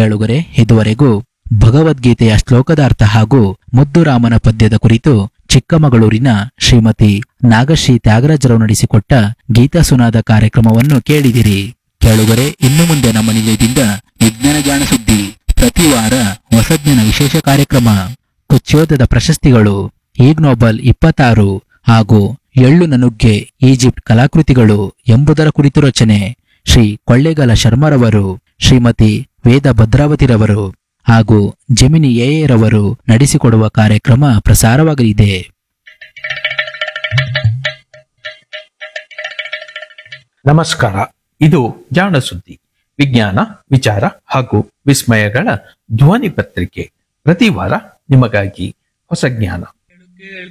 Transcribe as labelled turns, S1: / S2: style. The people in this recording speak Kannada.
S1: ಕೇಳುಗರೆ ಇದುವರೆಗೂ ಭಗವದ್ಗೀತೆಯ ಶ್ಲೋಕದ ಅರ್ಥ ಹಾಗೂ ಮುದ್ದುರಾಮನ ಪದ್ಯದ ಕುರಿತು ಚಿಕ್ಕಮಗಳೂರಿನ ಶ್ರೀಮತಿ ನಾಗಶ್ರೀ ತ್ಯಾಗರಾಜರವರು ನಡೆಸಿಕೊಟ್ಟ ಗೀತಾ ಸುನಾದ ಕಾರ್ಯಕ್ರಮವನ್ನು ಕೇಳಿದಿರಿ ಕೇಳುಗರೆ ಇನ್ನು ಮುಂದೆ ನಮ್ಮ ನಿಲಯದಿಂದ ವಿಜ್ಞಾನ ಜ್ಞಾನ ಸುದ್ದಿ ಪ್ರತಿ ವಾರ ಹೊಸಜ್ಞಾನ ವಿಶೇಷ ಕಾರ್ಯಕ್ರಮ ಕುಚ್ಯೋದದ ಪ್ರಶಸ್ತಿಗಳು ಈಗ್ ನೋಬಲ್ ಇಪ್ಪತ್ತಾರು ಹಾಗೂ ಎಳ್ಳು ನನುಗ್ಗೆ ಈಜಿಪ್ಟ್ ಕಲಾಕೃತಿಗಳು ಎಂಬುದರ ಕುರಿತು ರಚನೆ ಶ್ರೀ ಕೊಳ್ಳೇಗಾಲ ಶರ್ಮರವರು ಶ್ರೀಮತಿ ವೇದ ಭದ್ರಾವತಿರವರು ಹಾಗೂ ಜಮಿನಿ ಎಎರವರು ನಡೆಸಿಕೊಡುವ ಕಾರ್ಯಕ್ರಮ ಪ್ರಸಾರವಾಗಲಿದೆ
S2: ನಮಸ್ಕಾರ ಇದು ಜಾಣ ಸುದ್ದಿ ವಿಜ್ಞಾನ ವಿಚಾರ ಹಾಗೂ ವಿಸ್ಮಯಗಳ ಧ್ವನಿ ಪತ್ರಿಕೆ ಪ್ರತಿ ವಾರ ನಿಮಗಾಗಿ ಹೊಸ ಜ್ಞಾನ